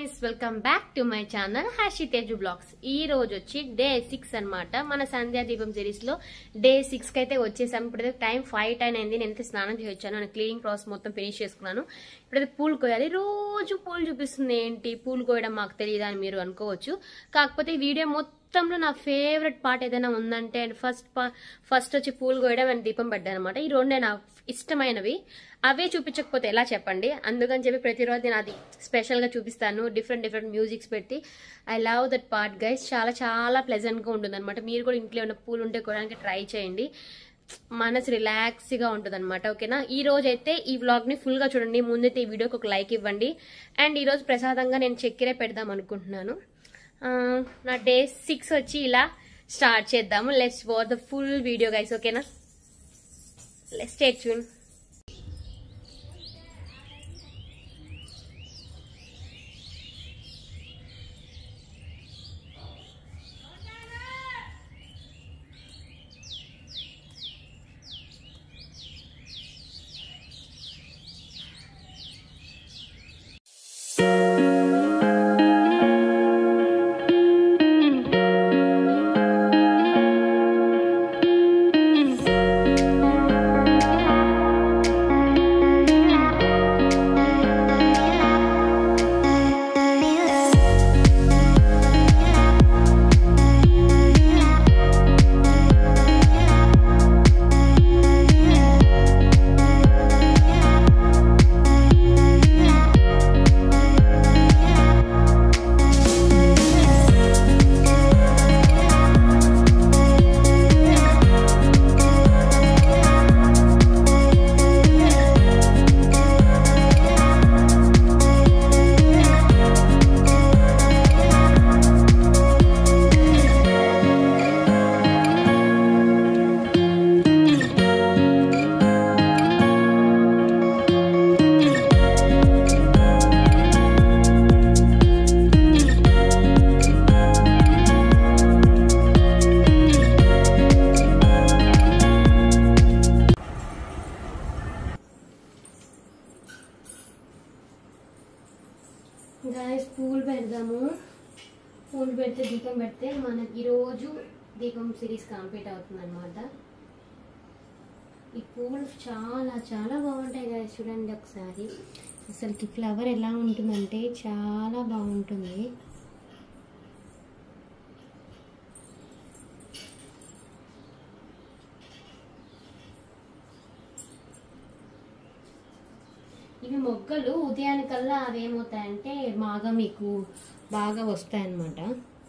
guys welcome back to my channel Hashi Teju vlogs ఈ రోజు వచ్చి డే సిక్స్ అన్నమాట మన సంధ్యా దీపం సిరీస్ లో డే సిక్స్ కి అయితే వచ్చేసాం ఇప్పుడైతే టైం ఫైవ్ టైన్ అయింది నేనైతే స్నానం చేసి వచ్చాను నేను క్లీనింగ్ ప్రాసెస్ మొత్తం ఫినిష్ చేసుకున్నాను ఇప్పుడైతే పూలు కోయాలి రోజు పూలు చూపిస్తుంది ఏంటి పూలు కోయడం మాకు తెలియదా అని మీరు అనుకోవచ్చు కాకపోతే ఈ వీడియో మొత్తంలో నా ఫేవరెట్ పార్ట్ ఏదైనా ఉందంటే అండ్ ఫస్ట్ ఫస్ట్ వచ్చి పూలు కోయడం అండ్ దీపం పెట్టడం అనమాట ఈ రెండే నా ఇష్టమైనవి అవే చూపించకపోతే ఎలా చెప్పండి అందుకని చెప్పి ప్రతిరోజు నేను అది స్పెషల్గా చూపిస్తాను డిఫరెంట్ డిఫరెంట్ మ్యూజిక్స్ పెట్టి I love that part guys చాలా చాలా ప్లెజెంట్గా ఉంటుంది అనమాట మీరు కూడా ఇంట్లో ఉన్న పూలు ఉంటే కోయడానికి ట్రై చేయండి మనసు రిలాక్స్గా ఉంటుంది అనమాట ఓకేనా ఈ రోజు అయితే ఈ వ్లాగ్ని ఫుల్గా చూడండి ముందైతే ఈ వీడియోకి ఒక లైక్ ఇవ్వండి అండ్ ఈరోజు ప్రసాదంగా నేను చక్కెరే పెడదాం అనుకుంటున్నాను ఆ, నా డే సిక్స్ వచ్చి ఇలా స్టార్ట్ చేద్దాము let's watch the full video guys ఓకేనా లెట్స్ స్టే ట్యూన్ గాయస్ పూలు పెడదాము పూలు పెడితే దీపం పెడితే మనకి ఈరోజు దీపం సిరీస్ కంప్లీట్ అవుతుంది అనమాట ఈ పూలు చాలా చాలా బాగుంటాయి గాయస్ చూడండి ఒకసారి అసలుకి ఫ్లవర్ ఎలా ఉంటుందంటే చాలా బాగుంటుంది ఇవి మొగ్గలు ఉదయానికల్లా అవి ఏమవుతాయంటే బాగా మీకు బాగా వస్తాయన్నమాట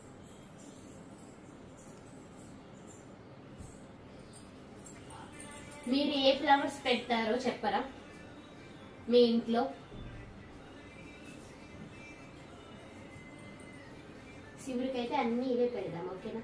మీరు ఏ ఫ్లవర్స్ పెడతారో చెప్పరా మీ ఇంట్లో శివుడికైతే అన్ని ఇవే పెడదాం ఓకేనా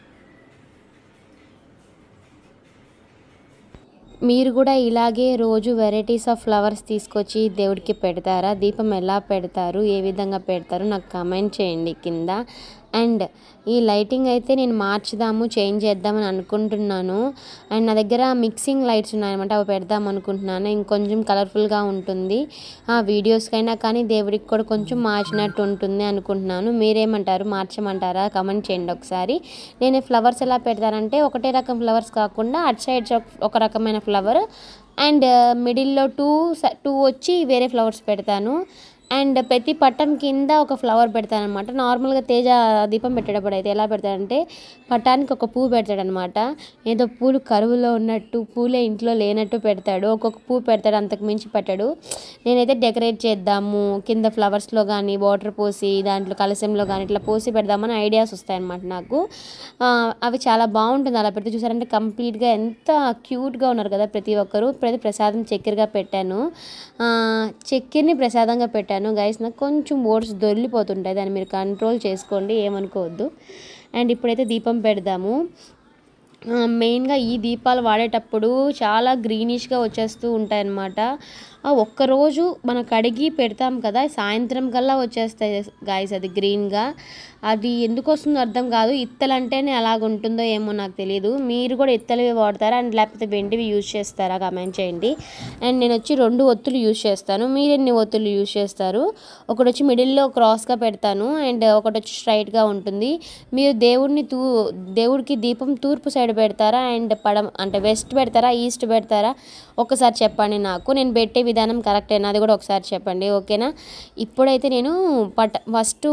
మీరు కూడా ఇలాగే రోజు వెరైటీస్ ఆఫ్ ఫ్లవర్స్ తీసుకొచ్చి దేవుడికి పెడతారా దీపం ఎలా పెడతారు ఏ విధంగా పెడతారు నాకు కామెంట్ చేయండి కింద అండ్ ఈ లైటింగ్ అయితే నేను మార్చుదాము చేంజ్ చేద్దామని అనుకుంటున్నాను అండ్ నా దగ్గర మిక్సింగ్ లైట్స్ ఉన్నాయన్నమాట అవి పెడదాం అనుకుంటున్నాను ఇంకొంచెం కలర్ఫుల్గా ఉంటుంది ఆ వీడియోస్కైనా కానీ దేవుడికి కూడా కొంచెం మార్చినట్టు ఉంటుంది అనుకుంటున్నాను మీరేమంటారు మార్చమంటారా కమెంట్ చేయండి ఒకసారి నేను ఫ్లవర్స్ ఎలా పెడతానంటే ఒకటే రకం ఫ్లవర్స్ కాకుండా అటు సైడ్ ఒక రకమైన ఫ్లవర్ అండ్ మిడిల్లో టూ టూ వచ్చి వేరే ఫ్లవర్స్ పెడతాను అండ్ ప్రతి పట్టం కింద ఒక ఫ్లవర్ పెడతానమాట నార్మల్గా తేజ దీపం పెట్టేటప్పుడు అయితే ఎలా పెడతాడంటే పట్టానికి ఒక పువ్వు పెడతాడనమాట ఏదో పూలు కరువులో ఉన్నట్టు పూలే ఇంట్లో లేనట్టు పెడతాడు ఒక్కొక్క పువ్వు పెడతాడు అంతకు మించి పెట్టాడు నేనైతే డెకరేట్ చేద్దాము కింద ఫ్లవర్స్లో కానీ వాటర్ పోసి దాంట్లో కలశంలో కానీ ఇట్లా పోసి పెడదామని ఐడియాస్ వస్తాయన్నమాట నాకు ఆ, అవి చాలా బాగుంటుంది అలా పెడితే చూసారంటే కంప్లీట్గా ఎంత క్యూట్గా ఉన్నారు కదా ప్రతి ఒక్కరు ప్రతి ప్రసాదం చక్కెరగా పెట్టాను ఆ, చక్కెరని ప్రసాదంగా పెట్టాను గైస్ నాకు కొంచెం ఓట్స్ దొరికిపోతుంటాయి దాన్ని మీరు కంట్రోల్ చేసుకోండి ఏమనుకోవద్దు అండ్ ఇప్పుడైతే దీపం పెడదాము ఆ, మెయిన్గా ఈ దీపాలు వాడేటప్పుడు చాలా గ్రీనిష్గా వచ్చేస్తూ ఉంటాయన్నమాట ఆ ఒక్కరోజు మనం కడిగి పెడతాం కదా సాయంత్రం కల్లా వచ్చేస్తాయి గాయస్ అది గ్రీన్గా అది ఎందుకు వస్తుందో అర్థం కాదు ఇత్తలంటేనే అలాగ ఉంటుందో ఏమో నాకు తెలియదు మీరు కూడా ఇత్తలవి వాడతారా అండ్ లేకపోతే వెండివి యూజ్ చేస్తారా కమెంట్ చేయండి అండ్ నేను వచ్చి రెండు ఒత్తులు యూజ్ చేస్తాను మీరు ఎన్ని ఒత్తులు యూజ్ చేస్తారు ఒకటి వచ్చి మిడిల్లో క్రాస్గా పెడతాను అండ్ ఒకటి వచ్చి స్ట్రైట్గా ఉంటుంది మీరు దేవుడిని తూ దేవుడికి దీపం తూర్పు సైడ్ పెడతారా అండ్ పడం అంటే వెస్ట్ పెడతారా ఈస్ట్ పెడతారా ఒకసారి చెప్పండి నాకు నేను పెట్టే విధానం కరెక్టేనా అది కూడా ఒకసారి చెప్పండి ఓకేనా ఇప్పుడైతే నేను పట ఫస్ట్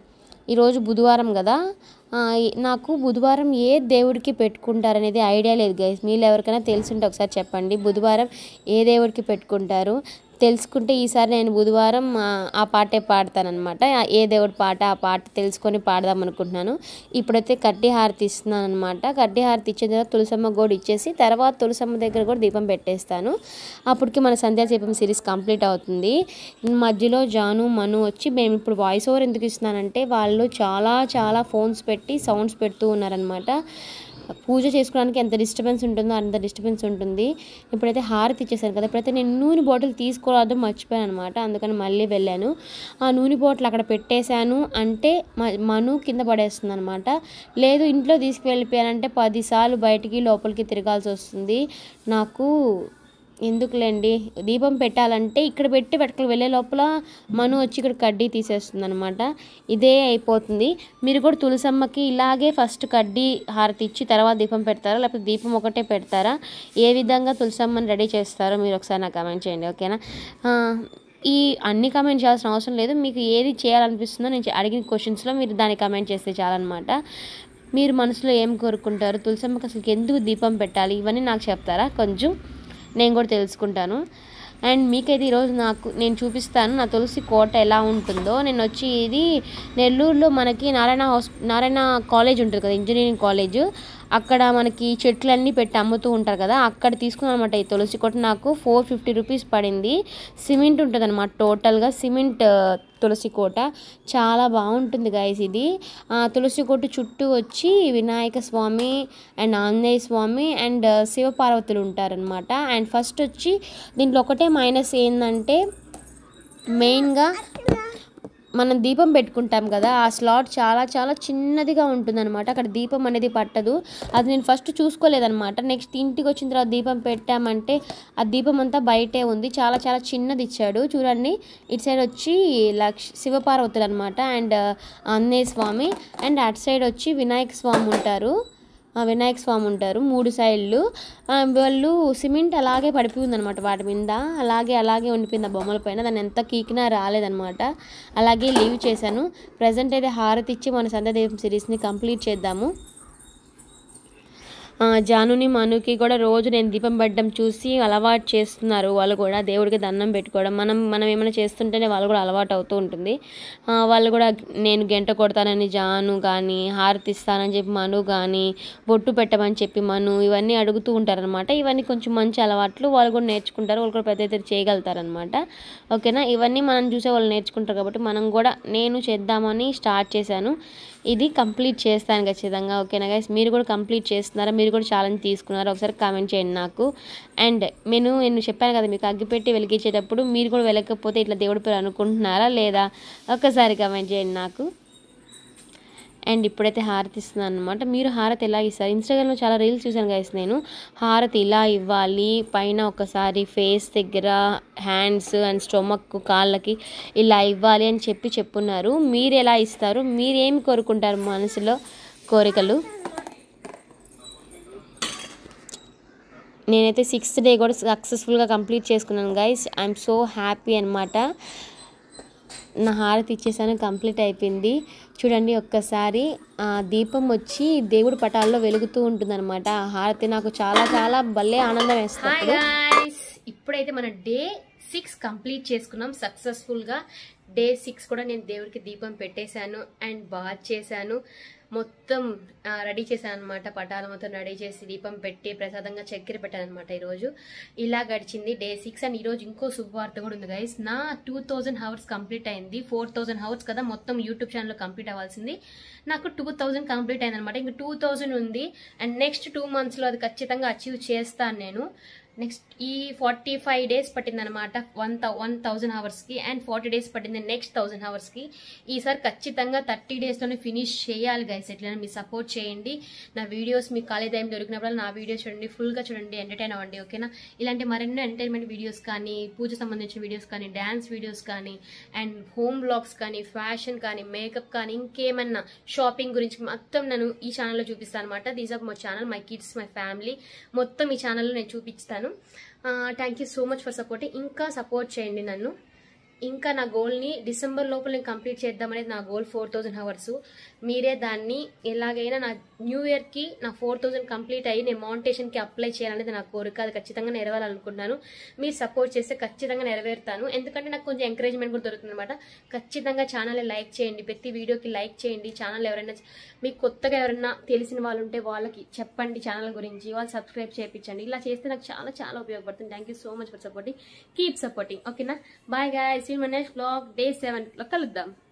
ఈరోజు బుధవారం కదా ఆ, ఈ- నాకు బుధవారం ఏ దేవుడికి పెట్టుకుంటారనేది ఐడియా లేదు గైస్ మీరు ఎవరికైనా తెలుసుంటే ఒకసారి చెప్పండి బుధవారం ఏ దేవుడికి పెట్టుకుంటారు తెలుసుకుంటే ఈసారి నేను బుధవారం ఆ, ఆ పాటే పాడతానమాట ఏ దేవుడి పాట ఆ పాట తెలుసుకొని పాడదాం అనుకుంటున్నాను ఇప్పుడైతే కడ్డీ హారతి ఇస్తున్నాను అనమాట కడ్డీ హారతి ఇచ్చిన తర్వాత తులసమ్మ కూడా ఇచ్చేసి తర్వాత తులసమ్మ దగ్గర కూడా దీపం పెట్టేస్తాను అప్పటికి మన సంధ్యా దీపం సిరీస్ కంప్లీట్ అవుతుంది మధ్యలో జాను మను వచ్చి మేము ఇప్పుడు వాయిస్ ఓవర్ ఎందుకు ఇస్తున్నానంటే వాళ్ళు చాలా చాలా ఫోన్స్ పెట్టి సౌండ్స్ పెడుతూ ఉన్నారనమాట పూజ చేసుకోవడానికి ఎంత డిస్టర్బెన్స్ ఉంటుందో అంత డిస్టర్బెన్స్ ఉంటుంది ఇప్పుడైతే హారతి ఇచ్చేసాను కదా ఇప్పుడైతే నేను నూనె బాటిల్ తీసుకోవడం మర్చిపోయాను అనమాట అందుకని మళ్ళీ వెళ్ళాను ఆ నూనె బాటిల్ అక్కడ పెట్టేశాను అంటే మ- మను కింద పడేస్తుంది అనమాట లేదు ఇంట్లో తీసుకువెళ్ళిపోయానంటే పదిసార్లు బయటికి లోపలికి తిరగాల్సి వస్తుంది నాకు ఎందుకులేండి దీపం పెట్టాలంటే ఇక్కడ పెట్టి పట్టుకు వెళ్ళే లోపల మను వచ్చి ఇక్కడ కడ్డీ తీసేస్తుంది అనమాట ఇదే అయిపోతుంది మీరు కూడా తులసమ్మకి ఇలాగే ఫస్ట్ కడ్డీ హారతి ఇచ్చి తర్వాత దీపం పెడతారా లేకపోతే దీపం ఒకటే పెడతారా ఏ విధంగా తులసమ్మని రెడీ చేస్తారో మీరు ఒకసారి నాకు కమెంట్ చేయండి ఓకేనా ఆ, ఈ అన్ని కమెంట్ చేయాల్సిన అవసరం లేదు మీకు ఏది చేయాలనిపిస్తుందో నేను చె- అడిగిన క్వశ్చన్స్లో మీరు దాన్ని కమెంట్ చేస్తే చాలన్నమాట మీరు మనసులో ఏం కోరుకుంటారు తులసమ్మకి అసలు ఎందుకు దీపం పెట్టాలి ఇవన్నీ నాకు చెప్తారా కొంచెం నేను కూడా తెలుసుకుంటాను అండ్ మీకైతే ఈరోజు నాకు నేను చూపిస్తాను నా తులసి కోట ఎలా ఉంటుందో నేను వచ్చి ఇది నెల్లూరులో మనకి నారాయణ హాస్ నారాయణ కాలేజ్ ఉంటుంది కదా ఇంజనీరింగ్ కాలేజ్ అక్కడ మనకి చెట్లన్నీ పెట్టి అమ్ముతూ ఉంటారు కదా అక్కడ తీసుకున్నాను అనమాట ఈ తులసి కోట నాకు ఫోర్ ఫిఫ్టీ రూపీస్ పడింది సిమెంట్ ఉంటుంది అనమాట టోటల్గా సిమెంట్ ఆ, తులసి కోట చాలా బాగుంటుంది గైస్ ఇది ఆ, తులసి కోట చుట్టూ వచ్చి వినాయక స్వామి అండ్ ఆంజనేయ స్వామి అండ్ శివపార్వతులు ఉంటారనమాట అండ్ ఫస్ట్ వచ్చి దీంట్లో ఒకటే మైనస్ ఏంటంటే మెయిన్గా మనం దీపం పెట్టుకుంటాం కదా ఆ స్లాట్ చాలా చాలా చిన్నదిగా ఉంటుందన్నమాట అక్కడ దీపం అనేది పట్టదు అది నేను ఫస్ట్ చూసుకోలేదన్నమాట నెక్స్ట్ ఇంటికి వచ్చిన తర్వాత దీపం పెట్టామంటే ఆ దీపం అంతా బయటే ఉంది చాలా చాలా చిన్నది ఇచ్చాడు చూడండి ఇటు సైడ్ వచ్చి లక్ష్ శివపార్వతులు అనమాట అండ్ ఆంజనేయ స్వామి అండ్ అటు సైడ్ వచ్చి వినాయక స్వామి ఉంటారు ఆ వినాయక స్వామి ఉంటారు మూడు సైడ్లు ఆ, వాళ్ళు సిమెంట్ అలాగే పడిపోయింది అనమాట వాటి మీద అలాగే అలాగే ఉండిపోయింది ఆ బొమ్మల పైన దాన్ని ఎంత కీకినా రాలేదనమాట అలాగే లీవ్ చేశాను ప్రజెంట్ అయితే హారతి ఇచ్చి మన సంధ్యాదేవం సిరీస్ని కంప్లీట్ చేద్దాము ఆ, జానుని మనుకి కూడా రోజు నేను దీపం పెట్టడం చూసి అలవాటు చేస్తున్నారు వాళ్ళు కూడా దేవుడికి దండం పెట్టుకోవడం మనం మనం ఏమైనా చేస్తుంటేనే వాళ్ళు కూడా అలవాటు అవుతూ ఉంటుంది ఆ, వాళ్ళు కూడా నేను గంట కొడతానని జాను కానీ హారతి ఇస్తానని చెప్పి మను కానీ బొట్టు పెట్టమని చెప్పి మను ఇవన్నీ అడుగుతూ ఉంటారనమాట ఇవన్నీ కొంచెం మంచి అలవాట్లు వాళ్ళు కూడా నేర్చుకుంటారు వాళ్ళు కూడా పెద్ద ఎత్తున చేయగలుగుతారనమాట ఓకేనా ఇవన్నీ మనం చూసే వాళ్ళు నేర్చుకుంటారు కాబట్టి మనం కూడా నేను చేద్దామని స్టార్ట్ చేశాను ఇది కంప్లీట్ చేస్తాను ఖచ్చితంగా ఓకేనా గైస్ మీరు కూడా కంప్లీట్ చేస్తున్నారా మీరు కూడా ఛాలెంజ్ తీసుకున్నారా ఒకసారి కామెంట్ చేయండి నాకు అండ్ నేను నేను చెప్పాను కదా మీకు అగ్గిపెట్టి వెలిగించేటప్పుడు మీరు కూడా వెలగకపోతే ఇట్లా దేవుడి పేరు అనుకుంటున్నారా లేదా ఒక్కసారి కామెంట్ చేయండి నాకు అండ్ ఇప్పుడైతే హారతి ఇస్తున్నాను అనమాట మీరు హారతి ఎలా ఇస్తారు ఇన్స్టాగ్రామ్లో చాలా రీల్స్ చూసాను గైస్ నేను హారతి ఇలా ఇవ్వాలి పైన ఒకసారి ఫేస్ దగ్గర హ్యాండ్స్ అండ్ స్టొమక్ కాళ్ళకి ఇలా ఇవ్వాలి అని చెప్పి చెప్పున్నారు మీరు ఎలా ఇస్తారు మీరు ఏమి కోరుకుంటారు మనసులో కోరికలు నేనైతే సిక్స్త్ డే కూడా సక్సెస్ఫుల్గా కంప్లీట్ చేసుకున్నాను గైస్ ఐఎమ్ సో హ్యాపీ అనమాట నా హారతి ఇచ్చేసాను కంప్లీట్ అయిపోయింది చూడండి ఒక్కసారి ఆ దీపం వచ్చి దేవుడి పటాల్లో వెలుగుతూ ఉంటుందన్నమాట ఆ హారతి నాకు చాలా చాలా భలే ఆనందం హాయ్ వేస్తుంది గాయ్స్ ఇప్పుడైతే మన డే సిక్స్ కంప్లీట్ చేసుకున్నాం సక్సెస్ఫుల్ గా డే సిక్స్ కూడా నేను దేవుడికి దీపం పెట్టేశాను అండ్ బాత్ చేశాను మొత్తం రెడీ చేశాను అనమాట పటాలు మొత్తం రెడీ చేసి దీపం పెట్టి ప్రసాదంగా చక్కెర పెట్టాను అనమాట ఈరోజు ఇలా గడిచింది డే సిక్స్ అండ్ ఈరోజు ఇంకో శుభవార్త కూడా ఉంది గైస్ నా టూ థౌజండ్ హవర్స్ కంప్లీట్ అయింది ఫోర్ థౌజండ్ హవర్స్ కదా మొత్తం యూట్యూబ్ ఛానల్లో కంప్లీట్ అవ్వాల్సింది నాకు టూ థౌజండ్ కంప్లీట్ అయింది అనమాట ఇంకా టూ థౌజండ్ ఉంది అండ్ నెక్స్ట్ టూ మంత్స్లో అది ఖచ్చితంగా అచీవ్ చేస్తాను నేను నెక్స్ట్ ఈ ఫార్టీ ఫైవ్ డేస్ పట్టింది అనమాట వన్ వన్ థౌసండ్ అవర్స్కి అండ్ ఫార్టీ డేస్ పట్టింది నెక్స్ట్ థౌసండ్ అవర్స్కి ఈసారి ఖచ్చితంగా థర్టీ డేస్లోనే ఫినిష్ చేయాలి గైస్ ఎట్లైనా మీరు సపోర్ట్ చేయండి నా వీడియోస్ మీకు ఖాళీ టైం దొరికినప్పుడు నా వీడియోస్ చూడండి ఫుల్గా చూడండి ఎంటర్టైన్ అవ్వండి ఓకేనా ఇలాంటి మరెన్నో ఎంటర్టైన్మెంట్ వీడియోస్ కానీ పూజ సంబంధించిన వీడియోస్ కానీ డ్యాన్స్ వీడియోస్ కానీ అండ్ హోమ్ బ్లాగ్స్ కానీ ఫ్యాషన్ కానీ మేకప్ కానీ ఇంకేమన్నా షాపింగ్ గురించి మొత్తం నేను ఈ ఛానల్లో చూపిస్తాను అనమాట these of my channel my kids my family మొత్తం ఈ ఛానల్లో నేను చూపిస్తాను thank you so much for supporting ఇంకా సపోర్ట్ చేయండి నన్ను ఇంకా నా గోల్ని డిసెంబర్ లోపల నేను కంప్లీట్ చేద్దామనేది నా గోల్ ఫోర్ థౌజండ్ అవర్స్ మీరే దాన్ని ఎలాగైనా నా న్యూ ఇయర్కి నా ఫోర్ థౌజండ్ కంప్లీట్ అయ్యి నేను మౌంటేషన్కి అప్లై చేయాలనేది నా కోరిక అది ఖచ్చితంగా నెరవేరాలనుకుంటున్నాను మీరు సపోర్ట్ చేస్తే ఖచ్చితంగా నెరవేరుతాను ఎందుకంటే నాకు కొంచెం ఎంకరేజ్మెంట్ కూడా దొరుకుతుంది అనమాట ఖచ్చితంగా ఛానల్ లైక్ చేయండి ప్రతి వీడియోకి లైక్ చేయండి ఛానల్ ఎవరైనా మీకు కొత్తగా ఎవరైనా తెలిసిన వాళ్ళు ఉంటే వాళ్ళకి చెప్పండి ఛానల్ గురించి వాళ్ళు సబ్స్క్రైబ్ చేయించండి ఇలా చేస్తే నాకు చాలా చాలా ఉపయోగపడుతుంది thank you so much for supporting keep supporting ఓకేనా బాయ్ గాయస్ మన నెక్స్ట్ బ్లాగ్ డే సెవెన్ లో కలుద్దాం